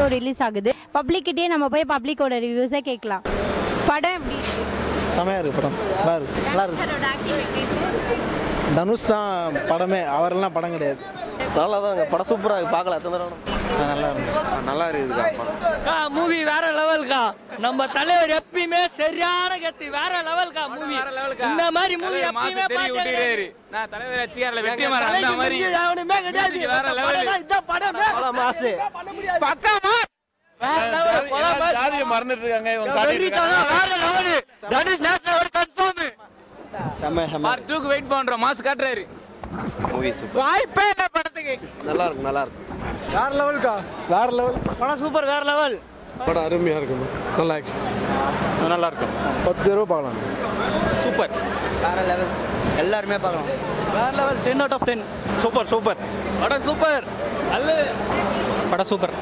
Release ஆகுது பப்ளிக்கிட்டே நம்ம போய் பப்ளிக்கோட ரிவ்யூஸை கேட்கலாம் படம் எப்படி இருக்கு செமையாக இருக்குது படம் நல்லா இருக்கு நல்லா இருக்கு சாரோட ஆக்டிங் எப்படி இருக்கு தனுஷ் தான் படமே அவரெல்லாம் படம் கிடையாது நல்லா தான் படம் சூப்பராக இருக்கு பார்க்கல எத்தனை தடவை நல்லா இருக்கு நல்லா இருக்குதுக்கா படம் மூவி வேற லெவல்கா நம்ம தலைவர் எப்பயுமே சரியான கத்தி வேற லெவல்கா மூவி இந்த மாதிரி மூவி எப்பயுமே பார்த்தது நான் தலைவர் அச்சிகாரில் வெற்றி மாறன் அந்த மாதிரி எவனுமே கிடையாது வேற லெவல் இதான் படமே படம் மாசு பக்காமா வேற லெவல் படம் பாரு. ஜாதியை மறந்துட்டு இருக்காங்க இவங்க காட்டிட்டு வெறித்தனம் வேற level that is national confirm செம்ம செம்ம பார்ட் டூக்கு வெயிட் பண்றோம் மாசு காட்டுறாரு மூவி சூப்பர் வாய்ப்பே இல்ல படத்துக்கு நல்லா இருக்கு நல்லா இருக்கு வேற லெவலுக்கா வேற லெவல் படம் சூப்பர் வேற லெவல் படம் அருமையாக இருக்கும் நல்ல ஆக்ஷன் நல்லா இருக்கும் பத்து தடவை பார்க்கலாம் சூப்பர் வேற லெவல் எல்லாருமே பார்க்கலாம் வேற level 10 out of 10 super super படம் சூப்பர் அல்ல படம் சூப்பர்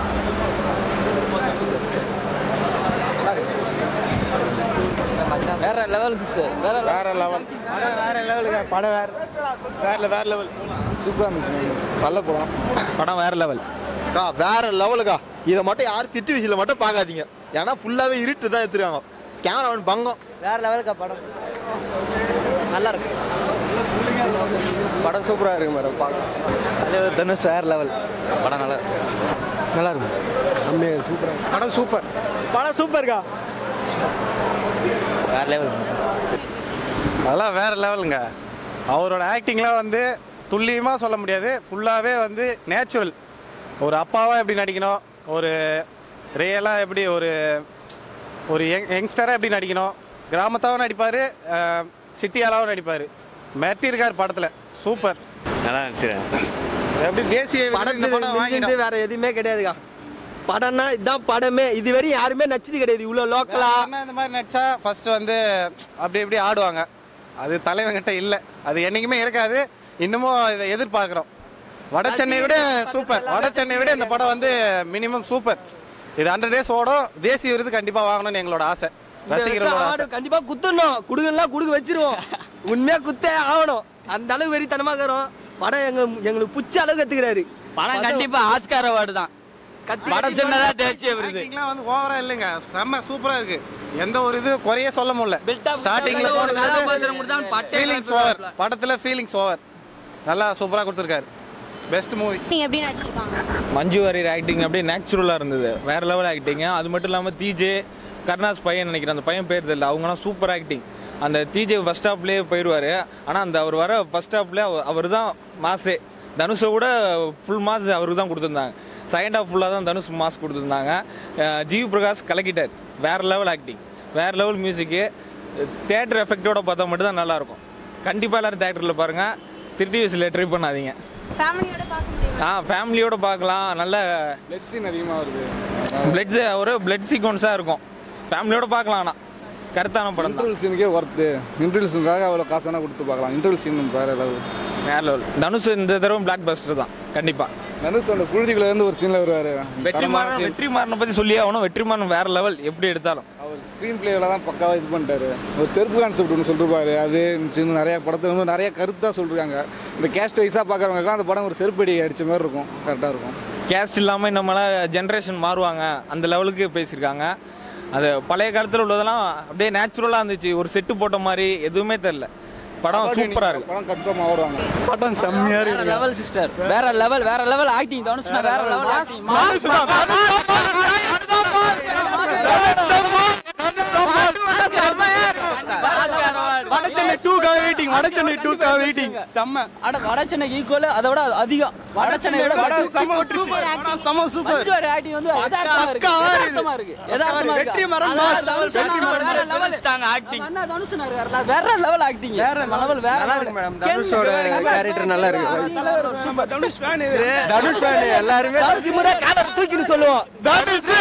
வேற லெவல் சிஸ்டர் வேற வேற லெவல் படம் வேற லெவலுக்கா படம் வேற வேற வேற லெவல் சூப்பராக இருந்துச்சு நல்ல படம் படம் வேற லெவல் அக்கா வேற லெவலுக்கா இதை மட்டும் யாரும் திட்டு விஷயம் மட்டும் பார்க்காதீங்க ஏன்னா ஃபுல்லாகவே இருட்டு தான் எடுத்துருவாங்க கேமரா அவன் பங்கம் வேற லெவலுக்கா படம் நல்லா இருக்கு படம் சூப்பராக இருக்கு மேடம் பார்க்கலாம் தலைவர் தனுஷ் வேற லெவல் படம் நல்லா நல்லா இருக்கும் செம்மையாக சூப்பராக படம் சூப்பர் படம் சூப்பர்க்கா வேற லெவல் அதெல்லாம் வேற லெவலுங்க அவரோட ஆக்டிங்லாம் வந்து துல்லியமாக சொல்ல முடியாது ஃபுல்லாகவே வந்து நேச்சுரல் ஒரு அப்பாவாக எப்படி நடிக்கணும் ஒரு ரியலாக எப்படி ஒரு ஒரு யங் யங்ஸ்டராக எப்படி நடிக்கணும் கிராமத்தாவும் நடிப்பார் சிட்டியாலாவும் நடிப்பார் மிரட்டியிருக்கார் படத்தில் சூப்பர் நல்லா நினச்சிடுறேன் எப்படி தேசிய விருது இந்த படம் வாங்கிடும் வேற எதுவுமே கிடையாதுக்கா படம்னா இதுதான் படமே இது வரையும் யாருமே நச்சது கிடையாது இவ்வளவு லோக்கலா என்ன இந்த மாதிரி நடிச்சா ஃபர்ஸ்ட் வந்து அப்படி இப்படி ஆடுவாங்க அது தலைவங்கிட்ட இல்லை அது என்னைக்குமே இருக்காது இன்னமும் இதை எதிர்பார்க்குறோம் வட சென்னை விட சூப்பர் வட சென்னை விட இந்த படம் வந்து மினிமம் சூப்பர் இது ஹண்ட்ரட் டேஸ் ஓடும் தேசிய விருது கண்டிப்பாக வாங்கணும்னு எங்களோட ஆசை ரசிகர்களோட ஆசை கண்டிப்பா குத்தணும் குடுக்கலாம் குடுக்க வச்சிருவோம் உண்மையா குத்தே ஆகணும் அந்த அளவுக்கு வெறித்தனமா இருக்கிறோம் படம் எங்க எங்களுக்கு புச்ச அளவுக்கு கத்துக்கிறாரு படம் கண்டிப்பா ஆஸ்கார் அவார்டு தான் படம் சின்னதா தேசிய விருது ஆக்டிங்லாம் வந்து ஓவரா இல்லைங்க செம்ம சூப்பரா இருக்கு எந்த ஒரு இது குறைய சொல்ல முடியல ஸ்டார்டிங்ல ஒரு கதாபாத்திரம் கொடுத்தாலும் பட்டே ஃபீலிங்ஸ் ஓவர் படத்துல ஃபீலிங்ஸ் ஓவர் நல்லா சூப்பரா கொடுத்துருக்காரு பெஸ்ட் மூவி நீங்க எப்படி நடிச்சிருக்காங்க மஞ்சு வாரியர் ஆக்டிங் அப்படியே நேச்சுரலாக இருந்தது வேற லெவல் ஆக்டிங் அது மட்டும் இல்லாமல் தீஜே கருணாஸ் பையன் நினைக்கிறேன் அந்த பையன் பேர் தெரியல அவங்கலாம் சூப்பர் ஆக்டிங் அந்த தீஜே ஃபஸ்ட் ஹாஃப்லேயே போயிடுவார் ஆனால் அந்த அவர் வர ஃபஸ்ட் ஹாஃப்லேயே அவர் தான் மாஸே தனுஷை விட ஃபுல் மாஸ் அவருக்கு தான் கொடுத்துருந்தாங்க செகண்ட் ஹாஃப் ஃபுல்லாக தான் தனுஷ் மாஸ் கொடுத்துருந்தாங்க அஹ் ஜிவி பிரகாஷ் கலக்கிட்டார் வேற லெவல் ஆக்டிங் வேற லெவல் மியூசிக்கு தேட்டர் எஃபெக்டோட பார்த்தா மட்டும் தான் நல்லாயிருக்கும் கண்டிப்பாக எல்லாரும் தேட்டரில் பாருங்கள் திருட்டி வயசில் ட்ரை பண்ணாதீங்க ஃபேமிலியோட பார்க்க முடியுமா ஆ ஃபேமிலியோட பார்க்கலாம் நல்ல லெட் சீன் அதிகமாக வருது பிளட் ஒரு பிளட் சீக்வன்ஸாக இருக்கும் ஃபேமிலியோட பார்க்கலாம் ஆனால் கருத்தான படம் தான் இன்டர்வல் சீனுக்கே ஒர்த்து இன்டர்வல் சீனுக்காக அவ்வளோ காசு வேணால் கொடுத்து பார்க்கலாம் இன்டர்வல் சீன் வேற லெவல் வேற லெவல் தனுஷ் இந்த தடவை பிளாக் பஸ்டர் தான் கண்டிப்பாக தனுஷ் அந்த புழுதிக்குள்ள இருந்து ஒரு சீனில் வருவார் வெற்றிமாறன் வெற்றிமாறனை பற்றி சொல்லியே ஆகணும் வெற்றிமாறன் வேற லெவல் எப்படி எடுத்தாலும் அவர் ஸ்க்ரீன் பிளேவில் தான் பக்காவாக இது பண்ணிட்டாரு ஒரு செருப்பு கான்செப்ட் ஒன்று சொல்லிருப்பாரு அது சின்ன நிறைய படத்தில் இன்னும் நிறைய கருத்தாக சொல்லிருக்காங்க இந்த கேஸ்ட் வைஸாக பார்க்குறவங்களுக்குலாம் அந்த படம் ஒரு செருப்படி அடிச்ச மாதிரி இருக்கும் கரெக்டாக இருக்கும் கேஸ்ட் இல்லாமல் நம்மளாம் ஜென்ரேஷன் மாறுவாங்க அந்த லெவலுக்கு பேசியிருக்காங்க அது பழைய காலத்தில் உள்ளதெல்லாம் அப்படியே நேச்சுரலாக இருந்துச்சு ஒரு செட்டு போட்ட மாதிரி எதுவுமே தெரில படம் சூப்பராக இருக்கு படம் கன்ஃபார்ம் ஆடுவாங்க படம் செம்மையா வேற லெவல் சிஸ்டர் வேற லெவல் வேற லெவல் ஆக்டிங் தனுஷ்னா வேற லெவல் ஆக்டிங் வடச்சென்னை டூக்காக வெயிட்டிங் வடச்சென்னை டூக்காக வெயிட்டிங் செம்ம அட வடச்சென்னைக்கு ஈக்குவல் அதை விட அதிகம் வடச்சென்னை விட செம்ம சூப்பர் மஞ்சு ஆக்டிங் வந்து யதார்த்தமா இருக்கு யதார்த்தமா இருக்கு யதார்த்தமா இருக்கு வெற்றி மரம் அதான் மாஸ். தனுஷ் அண்ணா வேற லெவல் ஆக்டிங் அண்ணா தனுஷ் அண்ணா வேற level. வேற லெவல் ஆக்டிங் வேற லெவல் வேற நல்லா இருக்கு மேடம் தனுஷோட கேரக்டர் நல்லா இருக்கு சூப்பர் தனுஷ் ஃபேன் இவரு தனுஷ் fan எல்லாருமே தனுஷ் முறை காலர் தூக்கின்னு சொல்லுவோம் தனுஷ்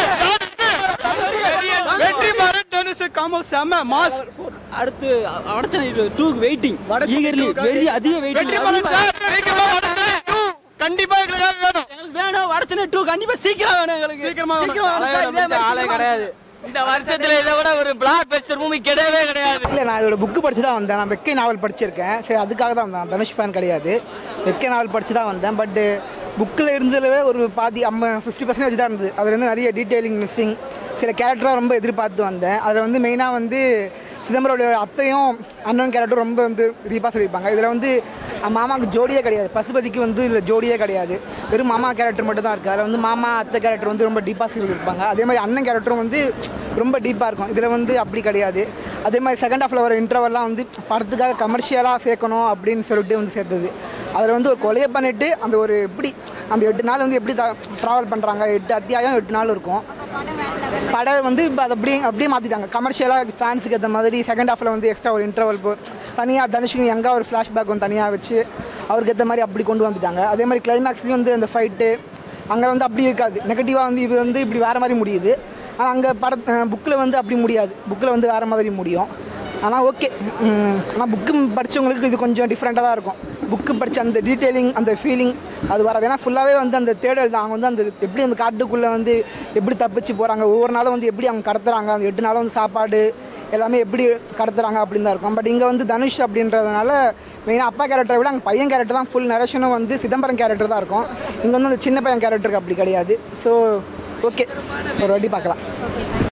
வெற்றி மரம் தனுஷ் காமோ செம்ம மாஸ் அடுத்து வடச்சென்னை டூக்கு வெயிட்டிங் ஈகர்லி வெரி அதிக வெயிட்டிங் வெற்றி மரம் சார் சீக்கிரமா வடச்சென்னை two. கண்டிப்பா எங்களுக்கு வேணும் எங்களுக்கு வேணும் வடச்சென்னை டூ கண்டிப்பா சீக்கிரம் வேணும் எங்களுக்கு சீக்கிரமா வேணும். சீக்கிரமா வேணும் சார். இதே மாதிரி ஆளே சீக்கிரமா கிடையாது இந்த வருஷத்துல இதை விட ஒரு பிளாக் பஸ்டர் மூவி கிடையவே கிடையாது இல்லை நான் இதோட புக்கு படிச்சு தான் வந்தேன் நான் வெக்கை நாவல் படிச்சிருக்கேன் சரி அதுக்காக தான் வந்தேன் தனுஷ் ஃபேன் கிடையாது வெக்கை நாவல் படிச்சு தான் வந்தேன் பட்டு புக்கில் இருந்ததில் விட ஒரு பாதி அம்மா ஃபிஃப்டி பர்சன்டேஜ் தான் இருந்தது அதில் வந்து நிறைய டீட்டெயிலிங் மிஸ்ஸிங் சில கேரக்டராக ரொம்ப எதிர்பார்த்து வந்தேன் அதில் வந்து மெயினாக வந்து சிதம்பரோட அத்தையும் அண்ணன் கேரக்டரும் ரொம்ப வந்து டீப்பாக சொல்லியிருப்பாங்க இதில் வந்து அஹ் மாமாவுக்கு ஜோடியே கிடையாது பசுபதிக்கு வந்து இதில் ஜோடியே கிடையாது வெறும் மாமா கேரக்டர் மட்டும் தான் இருக்குது அதில் வந்து மாமா அத்தை கேரக்டர் வந்து ரொம்ப டீப்பாக சொல்லியிருப்பாங்க அதே மாதிரி அண்ணன் கேரக்டரும் வந்து ரொம்ப டீப்பாக இருக்கும் இதில் வந்து அப்படி கிடையாது அதே மாதிரி செகண்ட் ஹாஃபில் வர இன்டர்வெல்லாம் வந்து படத்துக்காக கமர்ஷியலாக சேர்க்கணும் அப்படின்னு சொல்லிட்டு வந்து சேர்த்தது அதில் வந்து ஒரு கொலையை பண்ணிட்டு அந்த ஒரு எப்படி அந்த எட்டு நாள் வந்து எப்படி ட்ராவல் பண்ணுறாங்க எட்டு அத்தியாயம் எட்டு நாள் இருக்கும் படம் வந்து இப்போ அதை அப்படியே அப்படியே மாற்றிட்டாங்க கமர்ஷியலாக ஃபேன்ஸுக்கு ஏற்ற மாதிரி செகண்ட் ஹாஃபில் வந்து எக்ஸ்ட்ரா ஒரு இன்டர்வல் போ தனியாக தனுஷுக்கு எங்கே ஒரு ஃப்ளாஷ்பேக் வந்து தனியாக வச்சு அவருக்கு ஏற்ற மாதிரி அப்படி கொண்டு வந்துட்டாங்க அதே மாதிரி கிளைமேக்ஸ்லேயும் வந்து அந்த ஃபைட்டு அங்கே வந்து அப்படி இருக்காது நெகட்டிவாக வந்து இது வந்து இப்படி வேறு மாதிரி முடியுது ஆனால் அங்கே பட புக்கில் வந்து அப்படி முடியாது புக்கில் வந்து வேறு மாதிரி முடியும் ஆனால் ஓகே ஆனால் புக்கு படித்தவங்களுக்கு இது கொஞ்சம் டிஃப்ரெண்ட்டாக தான் இருக்கும் புக்கு படித்த அந்த டீட்டெயிலிங் அந்த ஃபீலிங் அது வராது ஏன்னா ஃபுல்லாகவே வந்து அந்த தேடல் தான் அவங்க வந்து அந்த எப்படி அந்த காட்டுக்குள்ளே வந்து எப்படி தப்பிச்சு போகிறாங்க ஒவ்வொரு நாளும் வந்து எப்படி அவங்க கடத்துறாங்க அந்த எட்டு நாளும் வந்து சாப்பாடு எல்லாமே எப்படி கடத்துறாங்க அப்படின்னு தான் இருக்கும் பட் இங்கே வந்து தனுஷ் அப்படின்றதுனால மெயினாக அப்பா கேரக்டரை விட அங்கே பையன் கேரக்டர் தான் ஃபுல் நரேஷனும் வந்து சிதம்பரம் கேரக்டர் தான் இருக்கும் இங்கே வந்து அந்த சின்ன பையன் கேரக்டருக்கு அப்படி கிடையாது ஸோ ஓகே ஒரு வாட்டி பார்க்கலாம்